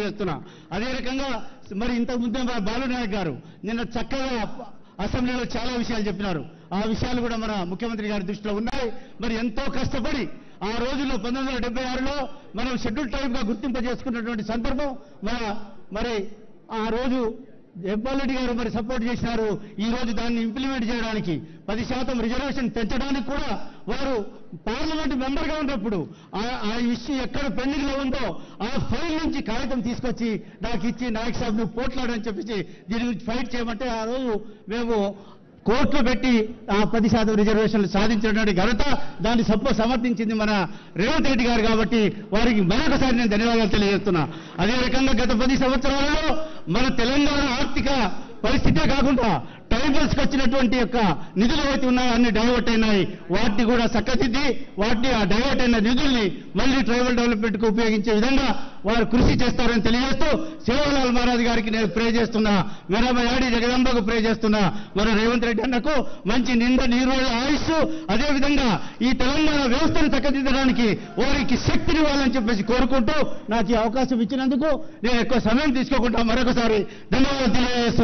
చేస్తున్నా అదే రకంగా మరి ఇంతకు ముందే మన బాలునాయక్ గారు నిన్న చక్కగా అసెంబ్లీలో చాలా విషయాలు చెప్పినారు ఆ విషయాలు కూడా మన ముఖ్యమంత్రి గారి దృష్టిలో ఉన్నాయి మరి ఎంతో కష్టపడి ఆ రోజుల్లో పంతొమ్మిది వందల డెబ్బై ఆరులో మనం షెడ్యూల్ ట్రైబ్ గా గుర్తింప చేసుకున్నటువంటి సందర్భం మన మరి ఆ రోజు రెడ్డి గారు మరి సపోర్ట్ చేసినారు ఈ రోజు దాన్ని ఇంప్లిమెంట్ చేయడానికి పది శాతం రిజర్వేషన్ పెంచడానికి కూడా వారు పార్లమెంట్ మెంబర్ గా ఉన్నప్పుడు ఆ- ఆ ఇష్యూ ఎక్కడ పెండింగ్ లో ఉందో ఆ ఫైల్ నుంచి కాగితం తీసుకొచ్చి నాకు ఇచ్చి నాయక్ సాబ్ నువ్వు పోట్లాడని చెప్పేసి దీని గురించి ఫైట్ చేయమంటే ఆ రోజు మేము కోర్టులో పెట్టి ఆ పది శాతం రిజర్వేషన్లు సాధించినటువంటి ఘనత దాన్ని సప్ప సమర్థించింది మన రేవంత్ రెడ్డి గారు కాబట్టి వారికి మరొకసారి నేను ధన్యవాదాలు తెలియజేస్తున్నా అదే రకంగా గత పది సంవత్సరాలలో మన తెలంగాణ ఆర్థిక పరిస్థితే కాకుండా ట్రైబల్స్ కి వచ్చినటువంటి యొక్క నిధులు ఏవైతే ఉన్నాయో అన్ని డైవర్ట్ అయినాయి వాటిని కూడా చక్కదిద్ది వాటిని ఆ డైవర్ట్ అయిన నిధుల్ని మళ్ళీ ట్రైబల్ డెవలప్మెంట్ కు ఉపయోగించే విధంగా వారు కృషి చేస్తారని తెలియజేస్తూ సేవలాల్ మహారాజ్ గారికి నేను ప్రే చేస్తున్నా వీరమ్మ యాడి జగదంబకు ప్రే చేస్తున్నా మన రేవంత్ రెడ్డి అన్నకు మంచి నిండ నీరు ఆయుష్ అదే విధంగా ఈ తెలంగాణ వ్యవస్థను చక్కదిద్దడానికి వారికి శక్తినివ్వాలని చెప్పేసి కోరుకుంటూ నాకు ఈ అవకాశం ఇచ్చినందుకు నేను ఎక్కువ సమయం తీసుకోకుండా మరొకసారి ధన్యవాదాలు తెలియజేస్తూ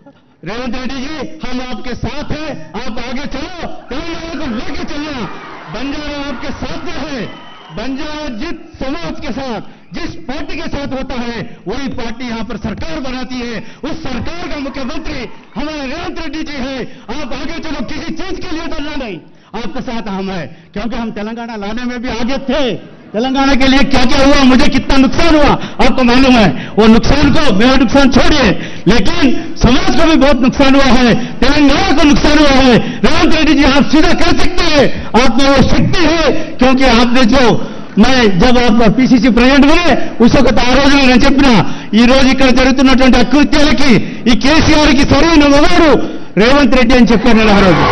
रेवंत रेड्डी जी हम आपके साथ हैं आप आगे चलो तेलंगाना को लेके चलना बंजारा आपके साथ है बंजारा जिस समाज के साथ जिस पार्टी के साथ होता है वही पार्टी यहाँ पर सरकार बनाती है उस सरकार का मुख्यमंत्री हमारे रेवंत रेड्डी जी है आप आगे चलो किसी चीज के लिए डरना नहीं आपके साथ हम है क्योंकि हम तेलंगाना लाने में भी आगे थे तेलंगाना के लिए क्या क्या हुआ मुझे कितना नुकसान हुआ आपको मालूम है वो नुकसान को मेरा नुकसान छोड़िए लेकिन समाज को भी बहुत नुकसान हुआ है तेलंगाना को नुकसान हुआ है रेवंत रेड्डी जी आप सीधा कर सकते हैं आप में वो शक्ति है क्योंकि आपने जो मैं जब आप పీసీసీ ప్రెసిడెంట్ బనే ఉస్ వक्त ఆ రోజున నేను చెప్పిన ఈ రోజు ఇక్కడ జరుగుతున్నటువంటి అకృత్యాలకి ఈ కేసీఆర్ కి సరైన మొదలు రేవంత్ రెడ్డి అని చెప్పాను నేను ఆ రోజు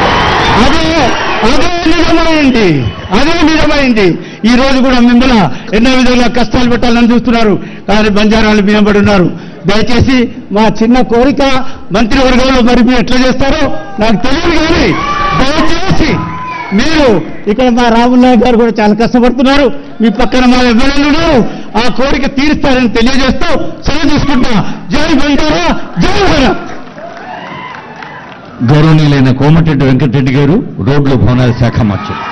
అదే అదే నిజమైంది అదే నిజమైంది ఈ రోజు కూడా మిమ్మల్ని ఎన్నో విధాలుగా కష్టాలు పెట్టాలని చూస్తున్నారు కానీ బంజారాలు బియ్యంబడి ఉన్నారు దయచేసి మా చిన్న కోరిక మంత్రివర్గంలో మరి మీరు ఎట్లా చేస్తారో నాకు తెలియదు కానీ దయచేసి మీరు ఇక్కడ మా రాముల్ నాయక్ గారు కూడా చాలా కష్టపడుతున్నారు మీ పక్కన మా ఎమ్మెల్యేలు ఉన్నారు ఆ కోరిక తీరుస్తారని తెలియజేస్తూ సెలవు తీసుకుంటా జై బంజారా జై భారత్ గౌరవనీయులైన కోమటిరెడ్డి వెంకటరెడ్డి గారు రోడ్లు భవనాల శాఖ మంత్రి